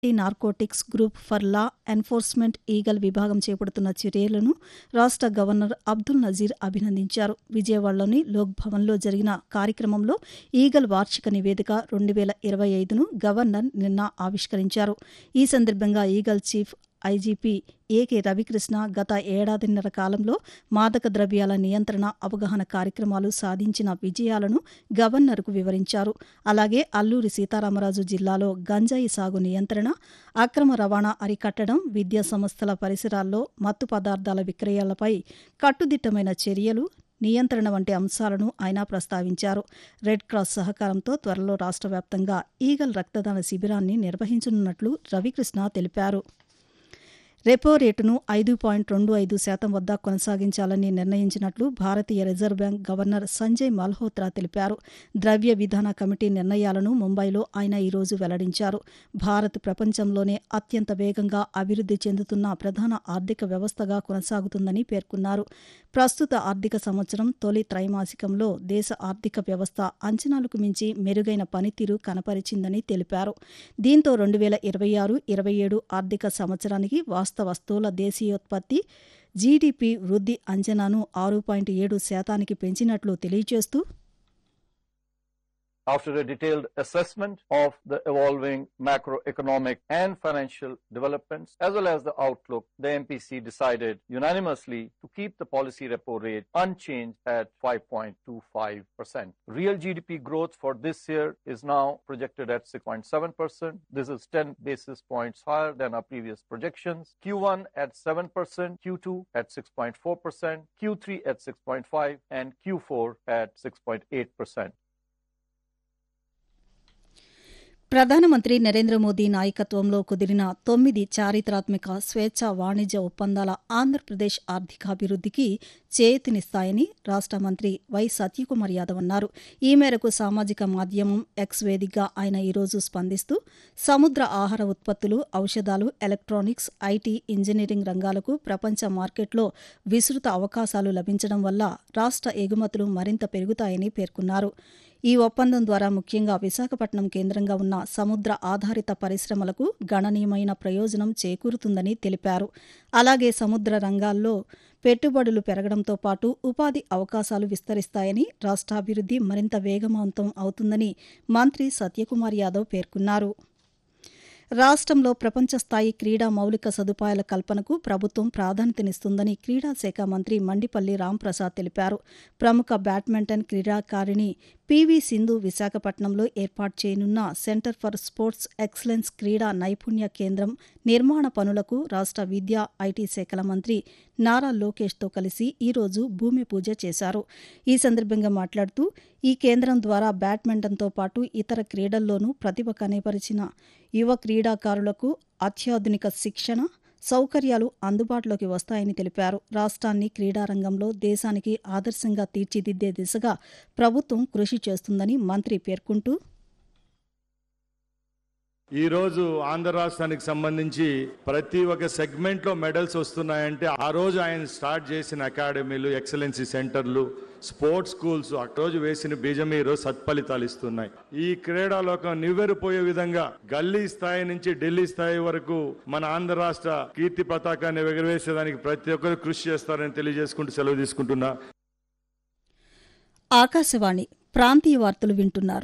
Anti narcotics group for law enforcement eagle విభాగం చేపడుతున్న చర్యలను రాష్ట గవర్నర్ అబ్దుల్ నజీర్ అభినందించారు విజయవాడలోని లోక్ భవన్లో జరిగిన కార్యక్రమంలో ఈగల్ వార్షిక నివేదిక రెండు వేల ఇరవై ఐదును గవర్నర్ నిన్న ఆవిష్కరించారు ఈ సందర్భంగా eagle chief IGP A K Ravikrishna గత ఏడాదిన్నర కాలంలో మాదక ద్రవ్యాల నియంత్రణ అవగాహన కార్యక్రమాలు సాధించిన విజయాలను గవర్నర్కు వివరించారు అలాగే అల్లూరి సీతారామరాజు జిల్లాలో గంజాయి సాగు నియంత్రణ అక్రమ రవాణా అరికట్టడం విద్యా సంస్థల పరిసరాల్లో మత్తు పదార్థాల విక్రయాలపై కట్టుదిట్టమైన చర్యలు నియంత్రణ వంటి అంశాలను ఆయన ప్రస్తావించారు రెడ్ క్రాస్ సహకారంతో త్వరలో రాష్ట్ర వ్యాప్తంగా ఈగల్ రక్తదాన శిబిరాన్ని నిర్వహించనున్నట్లు రవికృష్ణ తెలిపారు రెపో రేటును ఐదు పాయింట్ రెండు ఐదు శాతం వద్ద కొనసాగించాలని నిర్ణయించినట్లు భారతీయ reserve bank governor Sanjay Malhotra తెలిపారు ద్రవ్య విధాన కమిటీ నిర్ణయాలను ముంబైలో ఆయన ఈరోజు వెల్లడించారు భారత్ ప్రపంచంలోనే అత్యంత వేగంగా అభివృద్ది చెందుతున్న ప్రధాన ఆర్థిక వ్యవస్థగా కొనసాగుతుందని పేర్కొన్నారు ప్రస్తుత ఆర్థిక సంవత్సరం తొలి త్రైమాసికంలో దేశ ఆర్థిక వ్యవస్థ అంచనాలకు మించి మెరుగైన పనితీరు కనపరిచిందని తెలిపారు దీంతో రెండు వేల ఇరవై ఆరు ఇరవై ఏడు ఆర్థిక సంవత్సరానికి వాస్తవ స్థూల దేశీయోత్పత్తి జీడీపీ వృద్ధి అంచనాను ఆరు పాయింట్ ఏడు శాతానికి పెంచినట్లు తెలియజేస్తూ After a detailed assessment of the evolving macroeconomic and financial developments, as well as the outlook, the MPC decided unanimously to keep the policy repo rate unchanged at 5.25%. Real GDP growth for this year is now projected at 6.7%. This is 10 basis points higher than our previous projections. Q1 at 7%, Q2 at 6.4%, Q3 at 6.5%, and Q4 at 6.8%. ప్రధానమంత్రి నరేంద్ర మోదీ నాయకత్వంలో కుదిరిన తొమ్మిది చారిత్రాత్మక స్వేచ్ఛ వాణిజ్య ఒప్పందాల ఆంధ్రప్రదేశ్ ఆర్థికాభివృద్ధికి చేతినిస్తాయని రాష్ట మంత్రి వై సత్యకుమార్ యాదవ్ అన్నారు ఈ మేరకు సామాజిక మాధ్యమం ఎక్స్ వేదికగా ఆయన ఈరోజు స్పందిస్తూ సముద్ర ఆహార ఉత్పత్తులు ఔషధాలు ఎలక్ట్రానిక్స్ ఐటీ ఇంజనీరింగ్ రంగాలకు ప్రపంచ మార్కెట్లో విస్తృత అవకాశాలు లభించడం వల్ల రాష్ట ఎగుమతులు మరింత పెరుగుతాయని పేర్కొన్నారు ఈ ఒప్పందం ద్వారా ముఖ్యంగా విశాఖపట్నం కేంద్రంగా ఉన్న సముద్ర ఆధారిత పరిశ్రమలకు గణనీయమైన ప్రయోజనం చేకూరుతుందని తెలిపారు అలాగే సముద్ర రంగాల్లో పెట్టుబడులు పెరగడంతో పాటు ఉపాధి అవకాశాలు విస్తరిస్తాయని రాష్ట్రాభివృద్ది మరింత వేగవంతం అవుతుందని మంత్రి సత్యకుమార్ యాదవ్ పేర్కొన్నారు రాష్ట్రంలో ప్రపంచ స్థాయి క్రీడా మౌలిక సదుపాయాల కల్పనకు ప్రభుత్వం ప్రాధాన్యతనిస్తుందని క్రీడా శాఖ మంత్రి మండిపల్లి రాంప్రసాద్ తెలిపారు ప్రముఖ బ్యాడ్మింటన్ క్రీడాకారిణి పీవీ సింధు విశాఖపట్నంలో ఏర్పాటు చేయనున్న సెంటర్ ఫర్ స్పోర్ట్స్ ఎక్సలెన్స్ క్రీడా నైపుణ్య కేంద్రం నిర్మాణ పనులకు రాష్ట్ర విద్యా ఐటీ శాఖల మంత్రి నారా లోకేష్తో కలిసి ఈరోజు భూమి పూజ చేశారు ఈ సందర్భంగా మాట్లాడుతూ ఈ కేంద్రం ద్వారా బ్యాడ్మింటన్తో పాటు ఇతర క్రీడల్లోనూ ప్రతిభ కనపరిచిన యువ క్రీడాకారులకు అత్యాధునిక శిక్షణ సౌకర్యాలు అందుబాటులోకి వస్తాయని తెలిపారు రాష్ట్రాన్ని క్రీడారంగంలో దేశానికి ఆదర్శంగా తీర్చిదిద్దే దిశగా ప్రభుత్వం కృషి చేస్తుందని మంత్రి పేర్కొంటూ ఈ రోజు ఆంధ్ర రాష్ట్రానికి సంబంధించి ప్రతి ఒక్క సెగ్మెంట్ లో మెడల్స్ వస్తున్నాయంటే ఆ రోజు ఆయన స్టార్ట్ చేసిన అకాడమీలు ఎక్సలెన్సీ సెంటర్లు స్పోర్ట్స్ స్కూల్స్ ఆ రోజు వేసిన బీజం ఈ రోజు సత్ఫలితాలు ఇస్తున్నాయి ఈ క్రీడాలోకం నివ్వెరపోయే విధంగా గల్లీ స్థాయి నుంచి ఢిల్లీ స్థాయి వరకు మన ఆంధ్ర రాష్ట్ర కీర్తి పతాకాన్ని ఎగరవేసేదానికి ప్రతి ఒక్కరు కృషి చేస్తారని తెలియజేసుకుంటూ సెలవు తీసుకుంటున్నా ఆకాశవాణి ప్రాంతీయ వార్తలు వింటున్నారు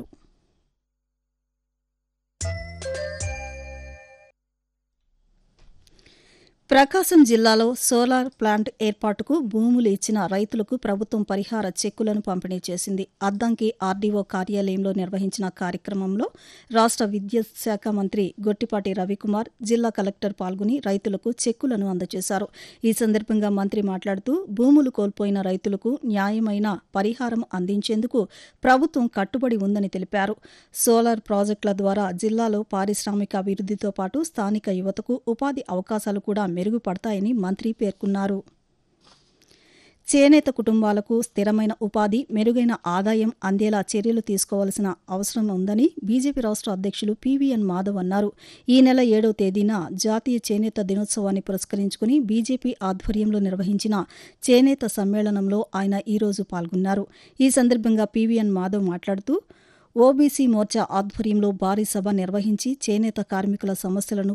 ప్రకాశం జిల్లాలో సోలార్ ప్లాంట్ ఏర్పాటుకు భూములు ఇచ్చిన రైతులకు ప్రభుత్వం పరిహార చెక్కులను పంపిణీ చేసింది అద్దంకి ఆర్డీఓ కార్యాలయంలో నిర్వహించిన కార్యక్రమంలో రాష్ట విద్యుత్ శాఖ మంత్రి గొట్టిపాటి రవికుమార్ జిల్లా కలెక్టర్ పాల్గొని రైతులకు చెక్కులను అందజేశారు ఈ సందర్భంగా మంత్రి మాట్లాడుతూ భూములు కోల్పోయిన రైతులకు న్యాయమైన పరిహారం అందించేందుకు ప్రభుత్వం కట్టుబడి ఉందని తెలిపారు సోలార్ ప్రాజెక్టుల ద్వారా జిల్లాలో పారిశ్రామిక అభివృద్దితో పాటు స్థానిక యువతకు ఉపాధి అవకాశాలు కూడా మెరుగుపడతాయని మంత్రి పేర్కొన్నారు చేనేత కుటుంబాలకు స్థిరమైన ఉపాధి మెరుగైన ఆదాయం అందేలా చర్యలు తీసుకోవాల్సిన అవసరం ఉందని బీజేపీ రాష్ట్ర అధ్యక్షులు పీవీఎన్ మాధవ్ అన్నారు ఈ నెల ఏడవ తేదీన జాతీయ చేనేత దినోత్సవాన్ని పురస్కరించుకుని బీజేపీ ఆధ్వర్యంలో నిర్వహించిన చేనేత సమ్మేళనంలో ఆయన ఈరోజు పాల్గొన్నారు ఈ సందర్భంగా పీవీఎన్ మాధవ్ మాట్లాడుతూ ఓబీసీ మోర్చా ఆధ్వర్యంలో భారీ సభ నిర్వహించి చేనేత కార్మికుల సమస్యలను